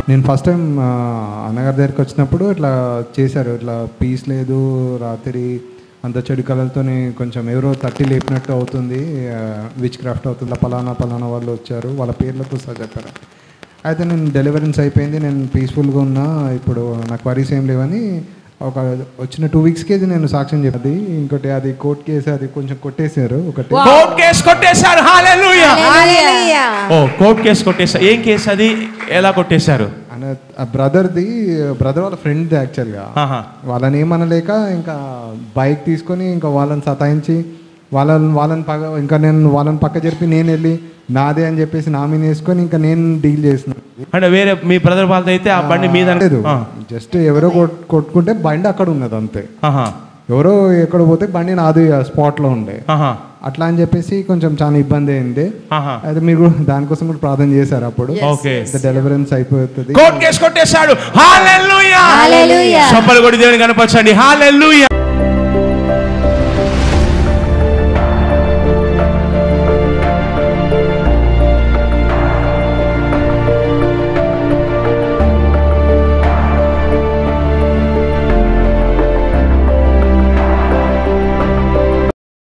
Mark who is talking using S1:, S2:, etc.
S1: నేను first time అన్నగారి దగ్గరికి వచ్చినప్పుడు ఇట్లా చేశారు ఇట్లా పీస్ లేదు రాత్రి అంత చెడు కళలతోని కొంచెం ఎవరో తట్టి లేపినట్టు అవుతుంది విచ్ క్రాఫ్ట్ అవుతుంది పలానా పలానా వాళ్ళు వచ్చారు వాళ్ళ పేర్లతో సహా చెప్పారు అయితే నేను డెలివరెన్స్ అయిపోయింది నేను పీస్ఫుల్గా ఉన్నా ఇప్పుడు నాకు వరీస్ ఏం లేవని ఒక వచ్చిన టూ వీక్స్కి ఇది నేను సాక్ష్యం చెప్పది ఇంకోటి అది కోర్ట్ కేసు అది కొంచెం కొట్టేశారు ఒకటి
S2: కోర్ట్ కేసు కొట్టేశారు హాలెలూయా
S3: హల్లెలూయా.
S2: ఓ కోర్ట్ కేసు కొట్టేశారు ఏం కేసు అది ఎలా కొట్టేశారు
S1: అన్న ఆ బ్రదర్ది బ్రదర్ వాళ్ళ ఫ్రెండ్ది యాక్చువల్గా
S2: ఆహా.
S1: వాళ్ళని ఏమనలేక ఇంకా బైక్ తీసుకొని ఇంకా వాళ్ళని సతాయించి వాళ్ళని వాళ్ళని పక్క ఇంకా నేను వాళ్ళని పక్క జరిపి నేను వెళ్ళి నాదే అని చెప్పేసి నా మీద వేసుకొని ఇంకా నేను డీల్ చేసిన
S2: అంటే వేరే మీ బ్రదర్ వాళ్ళతో అయితే ఆ బండి మీద
S1: లేదు
S2: ఆ.
S1: జస్ట్ ఎవరో కొట్- కొట్టుకుంటే బండి అక్కడ ఉన్నది అంతే
S2: ఆహా.
S1: ఎవరో ఎక్కడ పోతే బండి నాది స్పాట్లో ఉండే
S2: ఆహా.
S1: అట్లా అని చెప్పేసి కొంచెం చాలా ఇబ్బంది అయింది
S2: ఆహా.
S1: అయితే మీరు కూడా దానికోసం కూడా ప్రార్థన చేశారు అప్పుడు
S2: ఓకే
S1: డెలివరెన్స్ అయిపోతుంది
S2: కోర్ట్ కేసు కొట్టేశాడు హాలెలూయా
S3: హల్లెలూయా.
S2: చప్పలు కొట్టి దేవుని కనపరచండి హాలెలూయా